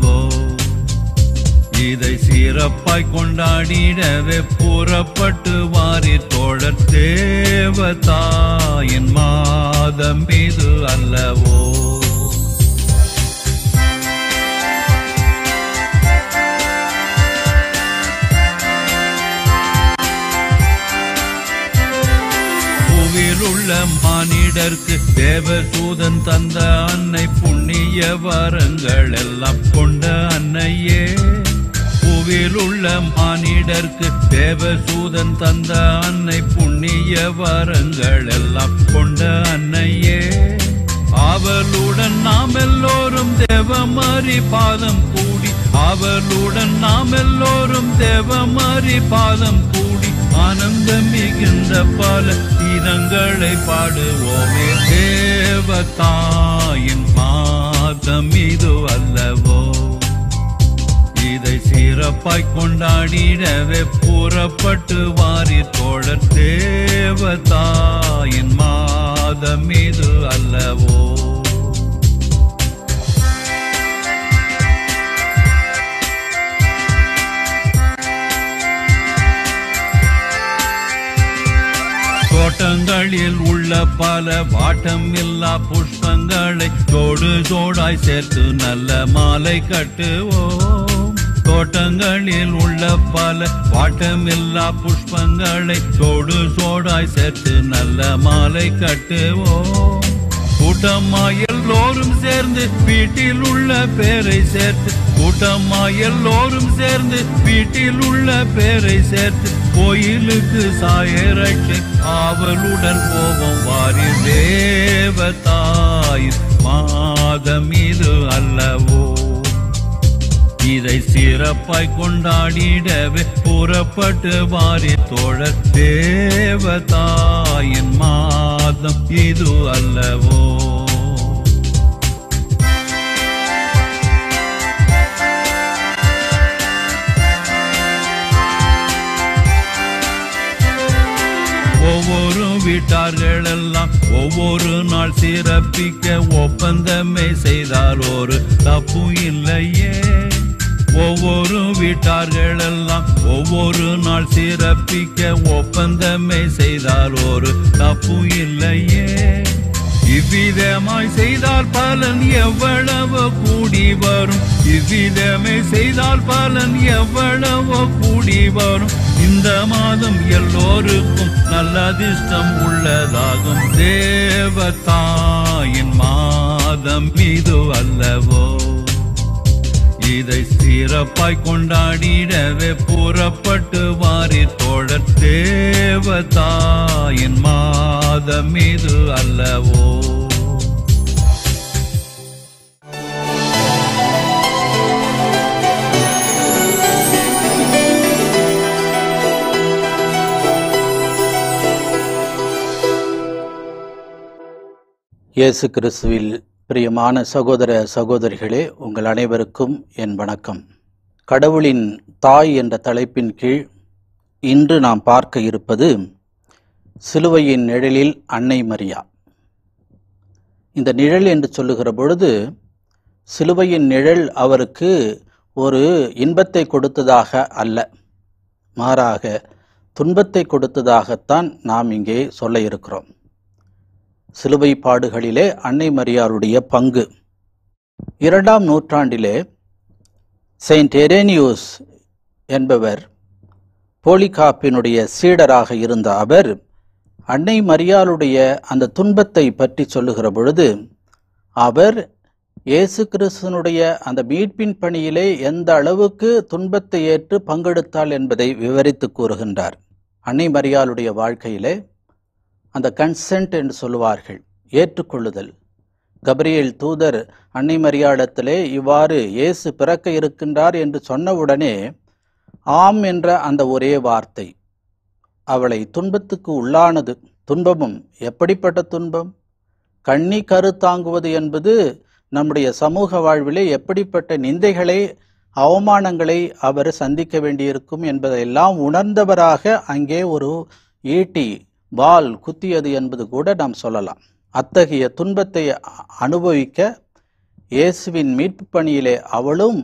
அல்லவோ இதை சிறப்பாய் கொண்டாடிடவே புறப்பட்டு வாரி தோழர் தேவதாயின் மாதம் இது அல்லவோ பூவில் உள்ள மானிடர்க்கு தேவதூதன் தந்த அன்னை புண்ணிய வரங்கள் எல்லாம் கொண்ட அன்னையே பூவில் உள்ள மானிடர்க்கு தேவதூதன் தந்த அன்னை புண்ணிய வரங்கள் எல்லாம் கொண்ட அன்னையே அவளுடன் நாம் எல்லோரும் தேவமாரி பாதம் கூடி அவளுடன் நாம் எல்லோரும் தேவமாரி பாதம் கூடி ஆனந்தம் மிகுந்த பல கீதங்களை பாடுவோமே தேவதாயின் மாதம் இது அல்லவோ இதை சிறப்பாய் கொண்டாடிடவே புறப்பட்டு வாரி தோழர் தேவதாயின் மாதம் இது அல்லவோ தோட்டங்களில் உள்ள பல வாட்டம் இல்லா புஷ்பங்களை ஜோடு ஜோடாய் சேர்த்து நல்ல மாலை கட்டுவோம் தோட்டங்களில் உள்ள பல வாட்டமில்லா புஷ்பங்களை ஜோடு ஜோடாய் சேர்த்து நல்ல மாலை கட்டுவோம் கூட்டம்மா எல்லோரும் சேர்ந்து வீட்டில் உள்ள பேரை சேர்த்து கூட்டம்மா எல்லோரும் சேர்ந்து வீட்டில் உள்ள பேரை சேர்த்து கோயிலுக்கு சாயரட்சை ஆவலுடன் போவோம் வாரி தேவதாயின் மாதம் இது அல்லவோ இதை சிறப்பாய் கொண்டாடிடவே புறப்பட்டு வாரி தோழர் தேவதாயின் மாதம் இது அல்லவோ ஒவ்வொரு வீட்டார்கள் எல்லாம் ஒவ்வொரு நாள் சிறப்பிக்க ஒப்பந்தமே செய்தால் ஒரு தப்பு இல்லையே ஒவ்வொரு வீட்டார்கள் எல்லாம் ஒவ்வொரு நாள் சிறப்பிக்க ஒப்பந்தமே செய்தால் ஒரு தப்பு இல்லையே இவ்விதமாய் செய்தால் பலன் எவ்வளவு கூடி வரும் இவ்விதமே செய்தால் பலன் எவ்வளவு கூடி வரும் இந்த மாதம் எல்லோருக்கும் நல்ல அதிர்ஷ்டம் உள்ளதாகும் தேவதாயின் மாதம் இது அல்லவோ இதை சிறப்பாய் கொண்டாடிடவே புறப்பட்டு வாரி தோழர் தேவதாயின் மாதம் இது அல்லவோ இயேசு கிறிஸ்துவில் பிரியமான சகோதர சகோதரிகளே உங்கள் அனைவருக்கும் என் வணக்கம் கடவுளின் தாய் என்ற தலைப்பின் கீழ் இன்று நாம் பார்க்க இருப்பது சிலுவையின் நிழலில் அன்னை மரியா இந்த நிழல் என்று சொல்லுகிற பொழுது சிலுவையின் நிழல் அவருக்கு ஒரு இன்பத்தை கொடுத்ததாக அல்ல மாறாக துன்பத்தை கொடுத்ததாகத்தான் நாம் இங்கே சொல்ல இருக்கிறோம் சிலுவை பாடுகளிலே அன்னை மரியாருடைய பங்கு இரண்டாம் நூற்றாண்டிலே செயின்ட் எரேனியூஸ் என்பவர் போலிகாப்பினுடைய சீடராக இருந்த அவர் அன்னை மரியாளுடைய அந்த துன்பத்தை பற்றி சொல்லுகிற பொழுது அவர் இயேசு கிறிஸ்தனுடைய அந்த மீட்பின் பணியிலே எந்த அளவுக்கு துன்பத்தை ஏற்று பங்கெடுத்தாள் என்பதை விவரித்து கூறுகின்றார் அன்னை மரியாளுடைய வாழ்க்கையிலே அந்த கன்சென்ட் என்று சொல்லுவார்கள் ஏற்றுக்கொள்ளுதல் கபிரியேல் தூதர் அன்னை மரியாடத்திலே இவ்வாறு இயேசு பிறக்க இருக்கின்றார் என்று சொன்னவுடனே ஆம் என்ற அந்த ஒரே வார்த்தை அவளை துன்பத்துக்கு உள்ளானது துன்பமும் எப்படிப்பட்ட துன்பம் கண்ணி கரு தாங்குவது என்பது நம்முடைய சமூக வாழ்விலே எப்படிப்பட்ட நிந்தைகளை அவமானங்களை அவர் சந்திக்க வேண்டியிருக்கும் என்பதையெல்லாம் உணர்ந்தவராக அங்கே ஒரு ஈட்டி வால் குத்தியது என்பது கூட நாம் சொல்லலாம் அத்தகைய துன்பத்தை அ- அனுபவிக்க இயேசுவின் மீட்பு பணியிலே அவளும்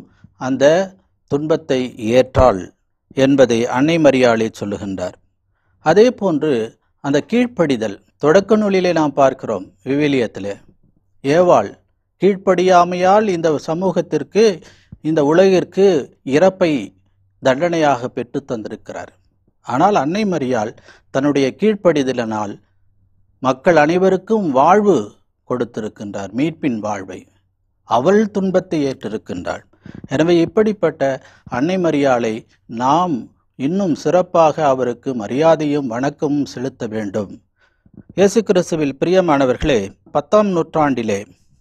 அந்த துன்பத்தை ஏற்றாள் என்பதை அன்னை மரியாளே சொல்லுகின்றார் அதே போன்று அந்த கீழ்ப்படிதல் தொடக்க நூலிலே நாம் பார்க்கிறோம் விவிலியத்திலே ஏவாள் கீழ்ப்படியாமையால் இந்த சமூகத்திற்கு இந்த உலகிற்கு இறப்பை தண்டனையாக பெற்று தந்திருக்கிறார் ஆனால் அன்னை மரியாள் தன்னுடைய கீழ்ப்படிதலினால் மக்கள் அனைவருக்கும் வாழ்வு கொடுத்திருக்கின்றார் மீட்பின் வாழ்வை அவள் துன்பத்தை ஏற்றிருக்கின்றாள் எனவே இப்படிப்பட்ட அன்னை மரியாளை நாம் இன்னும் சிறப்பாக அவருக்கு மரியாதையும் வணக்கமும் செலுத்த வேண்டும் இயேசு கிறிஸ்துவில் பிரியமானவர்களே பத்தாம் நூற்றாண்டிலே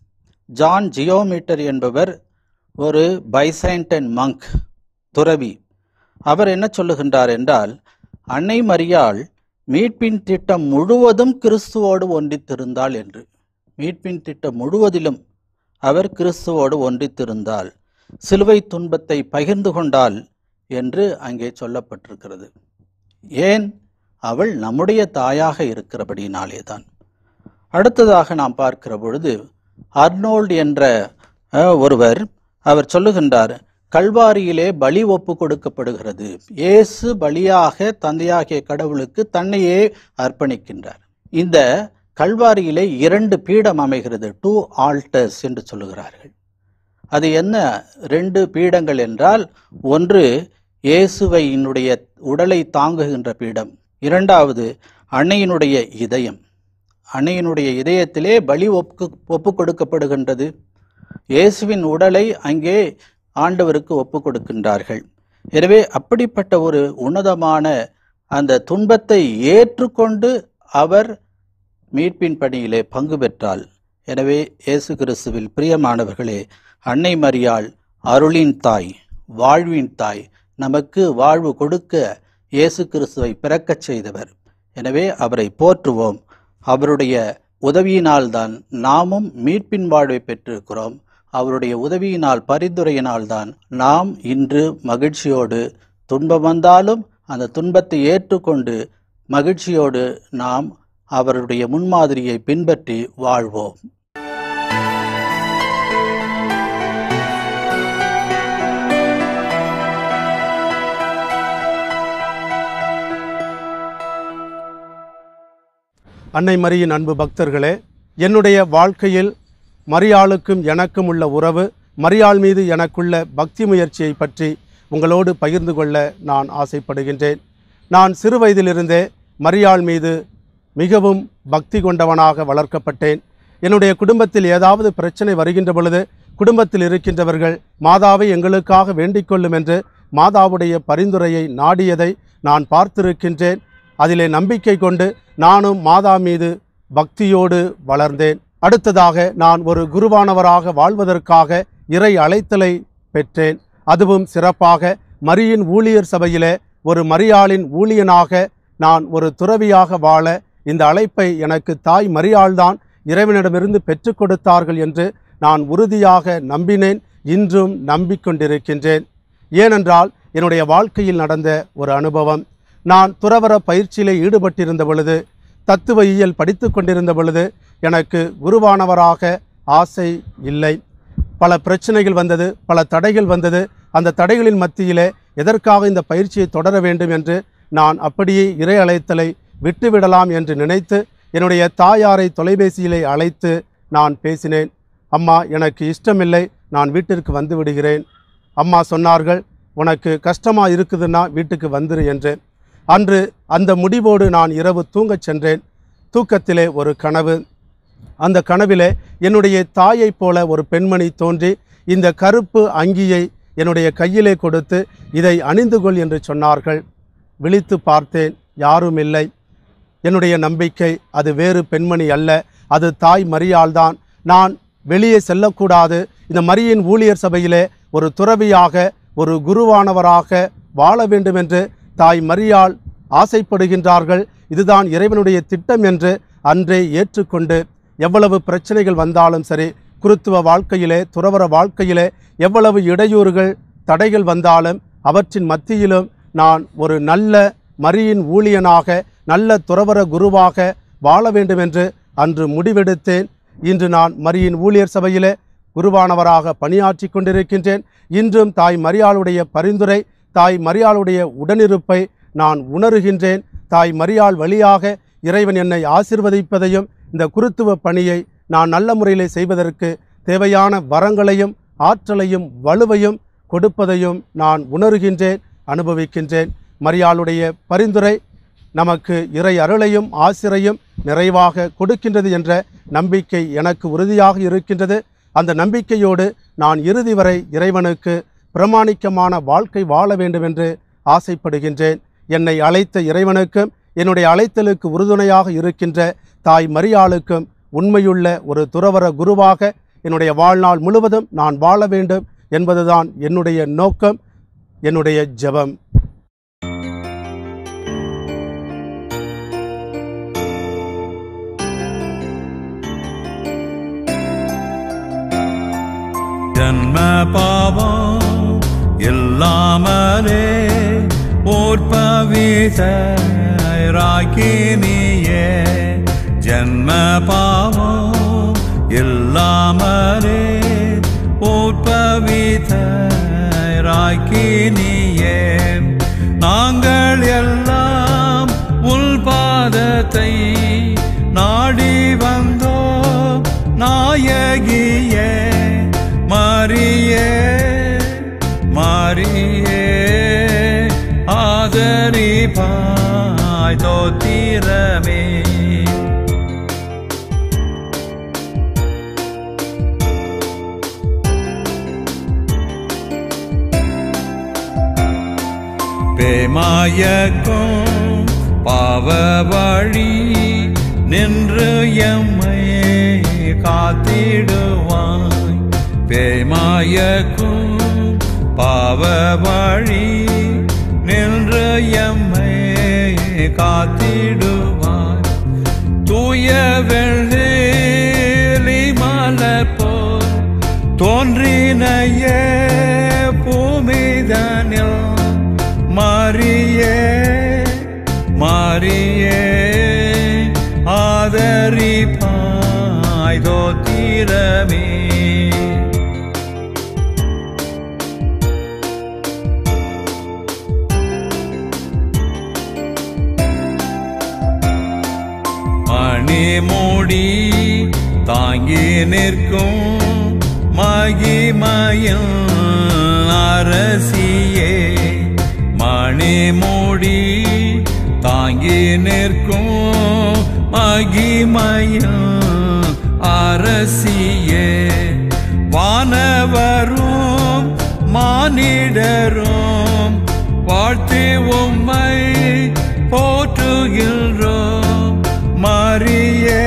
ஜான் ஜியோமீட்டர் என்பவர் ஒரு பைசைண்டன் மங்க் துறவி அவர் என்ன சொல்லுகின்றார் என்றால் அன்னை மரியாள் மீட்பின் திட்டம் முழுவதும் கிறிஸ்துவோடு ஒன்றித்திருந்தாள் என்று மீட்பின் திட்டம் முழுவதிலும் அவர் கிறிஸ்துவோடு ஒன்றித்திருந்தாள் சிலுவை துன்பத்தை பகிர்ந்து கொண்டாள் என்று அங்கே சொல்லப்பட்டிருக்கிறது ஏன் அவள் நம்முடைய தாயாக இருக்கிறபடினாலே தான் அடுத்ததாக நாம் பார்க்கிற பொழுது அர்னோல்ட் என்ற அஹ், ஒருவர் அவர் சொல்லுகின்றார் கல்வாரியிலே பலி ஒப்பு கொடுக்கப்படுகிறது இயேசு பலியாக தந்தையாகிய கடவுளுக்கு தன்னையே அர்ப்பணிக்கின்றார் இந்த கல்வாரியிலே இரண்டு பீடம் அமைகிறது டூ ஆல்டர்ஸ் என்று சொல்லுகிறார்கள் அது என்ன ரெண்டு பீடங்கள் என்றால் ஒன்று இயேசுவையினுடைய உடலை தாங்குகின்ற பீடம் இரண்டாவது அன்னையினுடைய இதயம் அன்னையினுடைய இதயத்திலே பலி ஒப்பு ஒப்பு கொடுக்கப்படுகின்றது இயேசுவின் உடலை அங்கே ஆண்டவருக்கு ஒப்பு கொடுக்கின்றார்கள் எனவே அப்படிப்பட்ட ஒரு உன்னதமான அந்த துன்பத்தை ஏற்றுக்கொண்டு அவர் மீட்பின் பணியிலே பங்கு பெற்றாள் எனவே இயேசு கிறிஸ்துவில் பிரியமானவர்களே அன்னை மரியாள் அருளின் தாய் வாழ்வின் தாய் நமக்கு வாழ்வு கொடுக்க இயேசு கிறிஸ்துவை பிறக்கச் செய்தவர் எனவே அவரை போற்றுவோம் அவருடைய உதவியினால்தான் நாமும் மீட்பின் வாழ்வை பெற்றிருக்கிறோம் அவருடைய உதவியினால் பரிந்துரையினால்தான் நாம் இன்று மகிழ்ச்சியோடு துன்பம் வந்தாலும் அந்த துன்பத்தை ஏற்றுக்கொண்டு மகிழ்ச்சியோடு நாம் அவருடைய முன்மாதிரியை பின்பற்றி வாழ்வோம் அன்னை மரியின் அன்பு பக்தர்களே என்னுடைய வாழ்க்கையில் மரியாளுக்கும் எனக்கும் உள்ள உறவு மரியாள் மீது எனக்குள்ள பக்தி முயற்சியை பற்றி உங்களோடு பகிர்ந்து கொள்ள நான் ஆசைப்படுகின்றேன் நான் சிறு வயதிலிருந்தே மரியாள் மீது மிகவும் பக்தி கொண்டவனாக வளர்க்கப்பட்டேன் என்னுடைய குடும்பத்தில் ஏதாவது பிரச்சனை வருகின்ற பொழுது குடும்பத்தில் இருக்கின்றவர்கள் மாதாவை எங்களுக்காக வேண்டிக் கொள்ளும் என்று மாதாவுடைய பரிந்துரையை நாடியதை நான் பார்த்திருக்கின்றேன் அதிலே நம்பிக்கை கொண்டு நானும் மாதா மீது பக்தியோடு வளர்ந்தேன் அடுத்ததாக நான் ஒரு குருவானவராக வாழ்வதற்காக இறை அழைத்தலை பெற்றேன் அதுவும் சிறப்பாக மரியின் ஊழியர் சபையிலே ஒரு மரியாளின் ஊழியனாக நான் ஒரு துறவியாக வாழ இந்த அழைப்பை எனக்கு தாய் மரியாள்தான் இறைவனிடமிருந்து பெற்றுக் கொடுத்தார்கள் என்று நான் உறுதியாக நம்பினேன் இன்றும் நம்பிக்கொண்டிருக்கின்றேன் ஏனென்றால் என்னுடைய வாழ்க்கையில் நடந்த ஒரு அனுபவம் நான் துறவர பயிற்சியிலே ஈடுபட்டிருந்த பொழுது தத்துவ இயல் படித்து கொண்டிருந்த பொழுது எனக்கு குருவானவராக ஆசை இல்லை பல பிரச்சனைகள் வந்தது பல தடைகள் வந்தது அந்த தடைகளின் மத்தியிலே எதற்காக இந்த பயிற்சியை தொடர வேண்டும் என்று நான் அப்படியே இறை அழைத்தலை விட்டுவிடலாம் என்று நினைத்து என்னுடைய தாயாரை தொலைபேசியிலே அழைத்து நான் பேசினேன் அம்மா எனக்கு இஷ்டமில்லை நான் வீட்டிற்கு வந்து விடுகிறேன் அம்மா சொன்னார்கள் உனக்கு கஷ்டமாக இருக்குதுன்னா வீட்டுக்கு வந்துரு என்று அன்று அந்த முடிவோடு நான் இரவு தூங்கச் சென்றேன் தூக்கத்திலே ஒரு கனவு அந்த கனவிலே என்னுடைய தாயைப் போல ஒரு பெண்மணி தோன்றி இந்த கருப்பு அங்கியை என்னுடைய கையிலே கொடுத்து இதை அணிந்து கொள் என்று சொன்னார்கள் விழித்து பார்த்தேன் யாரும் இல்லை என்னுடைய நம்பிக்கை அது வேறு பெண்மணி அல்ல அது தாய் மரியாள்தான் நான் வெளியே செல்லக்கூடாது இந்த மரியின் ஊழியர் சபையிலே ஒரு துறவியாக ஒரு குருவானவராக வாழ வேண்டும் என்று தாய் மரியாள் ஆசைப்படுகின்றார்கள் இதுதான் இறைவனுடைய திட்டம் என்று அன்றே ஏற்றுக்கொண்டு எவ்வளவு பிரச்சனைகள் வந்தாலும் சரி குருத்துவ வாழ்க்கையிலே துறவர வாழ்க்கையிலே எவ்வளவு இடையூறுகள் தடைகள் வந்தாலும் அவற்றின் மத்தியிலும் நான் ஒரு நல்ல மரியின் ஊழியனாக நல்ல துறவர குருவாக வாழ வேண்டும் என்று அன்று முடிவெடுத்தேன் இன்று நான் மரியின் ஊழியர் சபையிலே குருவானவராக பணியாற்றி கொண்டிருக்கின்றேன் இன்றும் தாய் மரியாளுடைய பரிந்துரை தாய் மரியாளுடைய உடனிருப்பை நான் உணர்கின்றேன் தாய் மரியாள் வழியாக இறைவன் என்னை ஆசிர்வதிப்பதையும் இந்த குருத்துவ பணியை நான் நல்ல முறையிலே செய்வதற்கு தேவையான வரங்களையும் ஆற்றலையும் வலுவையும் கொடுப்பதையும் நான் உணர்கின்றேன் அனுபவிக்கின்றேன் மரியாளுடைய பரிந்துரை நமக்கு இறை அருளையும் ஆசிரையும் நிறைவாக கொடுக்கின்றது என்ற நம்பிக்கை எனக்கு உறுதியாக இருக்கின்றது அந்த நம்பிக்கையோடு நான் இறுதி வரை இறைவனுக்கு பிரமாணிக்கமான வாழ்க்கை வாழ வேண்டும் என்று ஆசைப்படுகின்றேன் என்னை அழைத்த இறைவனுக்கும் என்னுடைய அழைத்தலுக்கு உறுதுணையாக இருக்கின்ற தாய் மரியாளுக்கும் உண்மையுள்ள ஒரு துறவர குருவாக என்னுடைய வாழ்நாள் முழுவதும் நான் வாழ வேண்டும் என்பதுதான் என்னுடைய நோக்கம் என்னுடைய ஜெபம் ஜன்ம பாவம் இல்லாமலே ஓர்பவிசராக்கினியே ஜன்ம பாவம் இல்லாமலே ஓர்பவிசராக்கினியே நாங்கள் எல்லாம் உள் பாதத்தை நாடி வந்தோம் நாயகியே மாரியே மாரியே ஆதரிப்பாய் தோத்திரமே பேமாயக்கும் பாவ வழி நின்று எம்மை காத்திடுவாய் பேமாயக்கும் பாவ வழி நின்று எம்மை காத்திடுவாய் தூய வெள்ளி மலர் போல் தோன்றினையே பூமிதனில் மாறியே மாறியே ஆதரிப்பாய் தோத்திரமே மணிமூடி தாங்கி நிற்கும் மகிமயில் அரசியே மணிமூடி தாங்கி நிற்கும் மகிமயில் அரசியே வானவரும் மானிடரும் வாழ்த்தி உம்மை போற்றுகின்றோம் மாறியே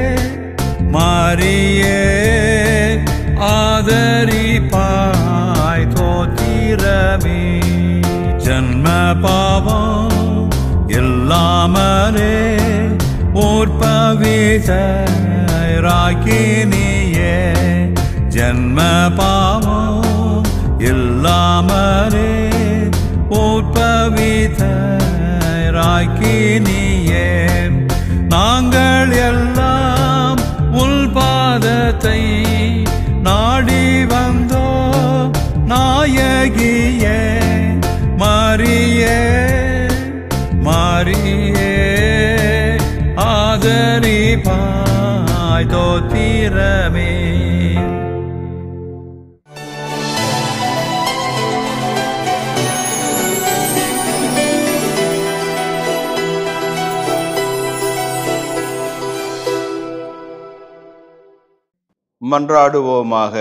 மாறியே ஆதரிப்பாய் தோத்திரமே ஜன்ம பாவம் இல்லாமலே ஊர்பவிசராக்கினியே ஜன்ம பாவம் இல்லாமலே ஊர்பவிசராக்கினியே நாங்கள் எல்லாம் உள் பாதத்தை நாடி வந்தோ நாயகியே மாறியே மாறியே ஆதரிப்பாய் தோத்திரமே மன்றாடுவோமாக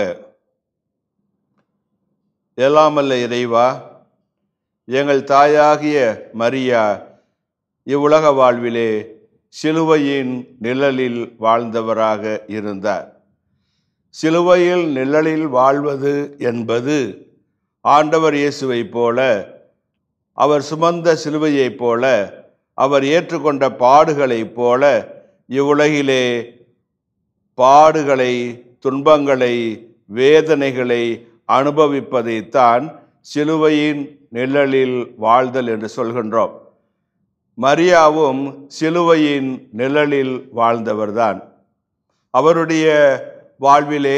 எல்லாமல்ல இறைவா எங்கள் தாயாகிய மரியா இவ்வுலக வாழ்விலே சிலுவையின் நிழலில் வாழ்ந்தவராக இருந்தார் சிலுவையில் நிழலில் வாழ்வது என்பது ஆண்டவர் இயேசுவைப் போல அவர் சுமந்த சிலுவையைப் போல அவர் ஏற்றுக்கொண்ட பாடுகளைப் போல இவ்வுலகிலே பாடுகளை துன்பங்களை வேதனைகளை அனுபவிப்பதைத்தான் சிலுவையின் நிழலில் வாழ்தல் என்று சொல்கின்றோம் மரியாவும் சிலுவையின் நிழலில் வாழ்ந்தவர்தான் அவருடைய வாழ்விலே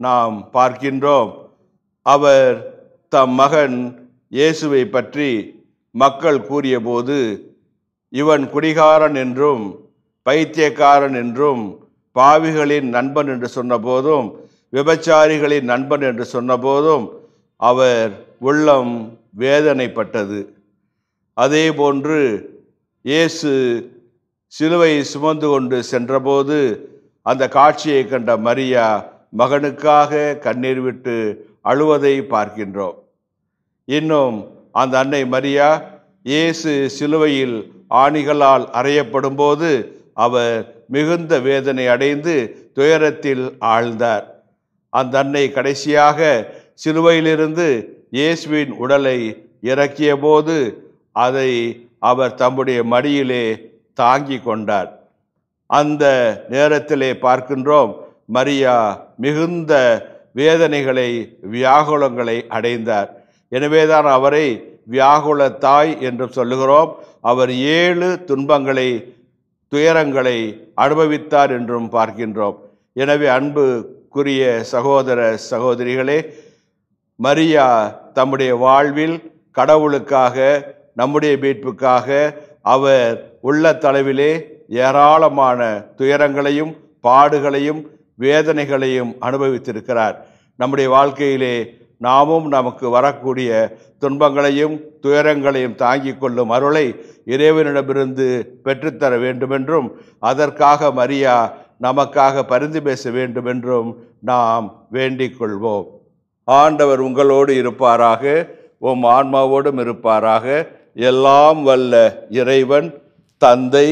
நாம் பார்க்கின்றோம் அவர் தம் மகன் இயேசுவை பற்றி மக்கள் கூறியபோது இவன் குடிகாரன் என்றும் பைத்தியக்காரன் என்றும் பாவிகளின் நண்பன் என்று சொன்னபோதும் விபச்சாரிகளின் நண்பன் என்று சொன்னபோதும் அவர் உள்ளம் வேதனைப்பட்டது அதே போன்று இயேசு சிலுவை சுமந்து கொண்டு சென்றபோது அந்த காட்சியை கண்ட மரியா மகனுக்காக கண்ணீர் விட்டு அழுவதை பார்க்கின்றோம் இன்னும் அந்த அன்னை மரியா இயேசு சிலுவையில் ஆணிகளால் அறையப்படும் போது அவர் மிகுந்த வேதனை அடைந்து துயரத்தில் ஆழ்ந்தார் அந்த அன்னை கடைசியாக சிலுவையிலிருந்து இயேசுவின் உடலை இறக்கிய போது அதை அவர் தம்முடைய மடியிலே தாங்கி கொண்டார் அந்த நேரத்திலே பார்க்கின்றோம் மரியா மிகுந்த வேதனைகளை வியாகுலங்களை அடைந்தார் எனவேதான் அவரை வியாகுல தாய் என்று சொல்லுகிறோம் அவர் ஏழு துன்பங்களை துயரங்களை அனுபவித்தார் என்றும் பார்க்கின்றோம் எனவே அன்புக்குரிய சகோதர சகோதரிகளே மரியா தம்முடைய வாழ்வில் கடவுளுக்காக நம்முடைய மீட்புக்காக அவர் உள்ள தளவிலே ஏராளமான துயரங்களையும் பாடுகளையும் வேதனைகளையும் அனுபவித்திருக்கிறார் நம்முடைய வாழ்க்கையிலே நாமும் நமக்கு வரக்கூடிய துன்பங்களையும் துயரங்களையும் தாங்கிக் கொள்ளும் அருளை இறைவனிடமிருந்து பெற்றுத்தர வேண்டுமென்றும் அதற்காக மரியா நமக்காக பரிந்து பேச வேண்டுமென்றும் நாம் வேண்டிக் கொள்வோம் ஆண்டவர் உங்களோடு இருப்பாராக உம் ஆன்மாவோடும் இருப்பாராக எல்லாம் வல்ல இறைவன் தந்தை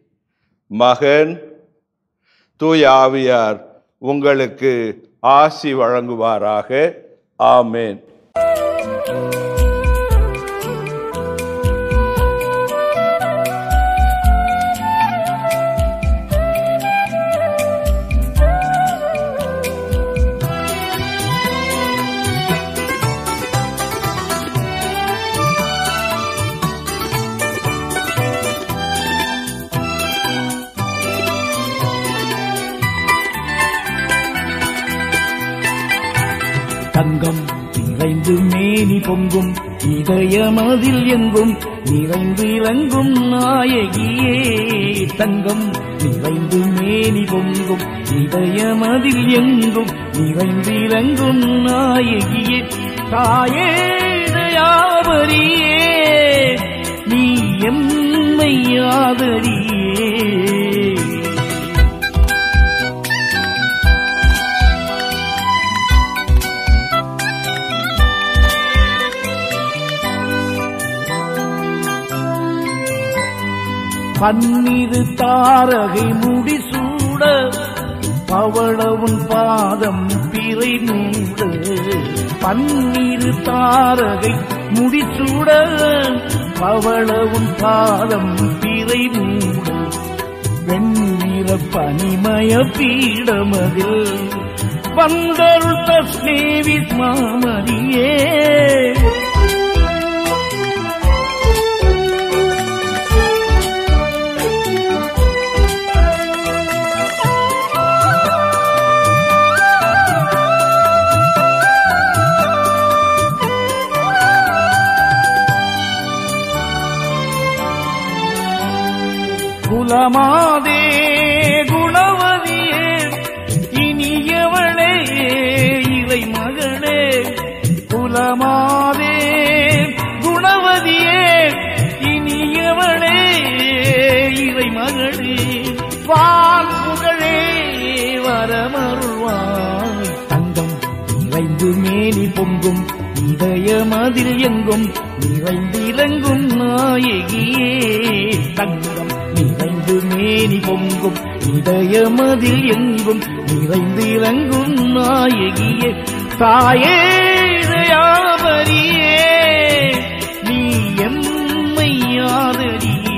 மகன் தூய ஆவியார் உங்களுக்கு ஆசி வழங்குவாராக ஆமேன் தங்கம் நிறைந்து மேனி பொங்கும் இதயமதில் எங்கும் நிறைந்து இறங்கும் நாயகியே தங்கம் நிறைந்து மேனி பொங்கும் இதயமதில் எங்கும் நிறைந்து இறங்கும் நாயகியே தாயே தயாவரியே நீ எம்மை ஆதரியே பன்னிரு தாரகை முடிசூட பவளவுன் பாதம் பிறை மூட பன்னிரு தாரகை முடிசூட பவளவுன் பாதம் பிறை மூட வெண்ணிற பனிமய பீடமதில் வந்தருள் தஸ்னேவி மாமரியே குலமாதே குணவதியே இனியவளே இறை மகளே குலமாதே குணவதியே இனியவளே இறை மகளே வான் புகழே வரமருள்வாய் தங்கம் நிறைந்து மேனி பொங்கும் இதயமதில் எங்கும் நிறைந்திறங்கும் நாயகியே தங்கம் நிறைந்து மேனி பொங்கும் இதயமதில் எங்கும் நிறைந்திறங்கும் நாயகியே தாயே தயாவரியே நீ எம்மை ஆதரியே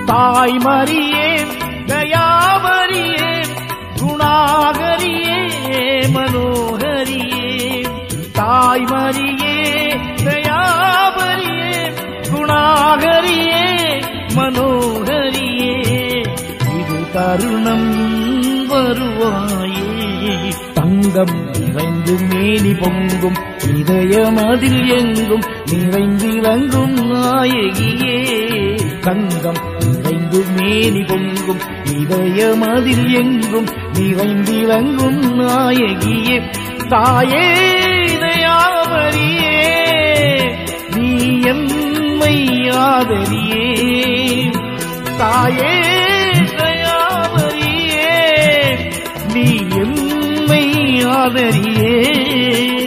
தாய் மரியே தயாமரியே குணாகரியே மனோகரியே தாய் மரியே தயாமரியே குணாகரியே மனோகரியே இது தருணம் வருவாயே தங்கம் நிறைந்து மேனி பொங்கும் இதயமதில் எங்கும் நிறைந்திலங்கும் நாயகியே தங்கம் நிறைந்து மேனி பொங்கும் இதயமதில் எங்கும் நிறைந்திலங்கும் நாயகியே தாயே தயாமரியே நீ எம்மை ஆதரியே தாயே தயாமரியே நீ எம்மை ஆதரியே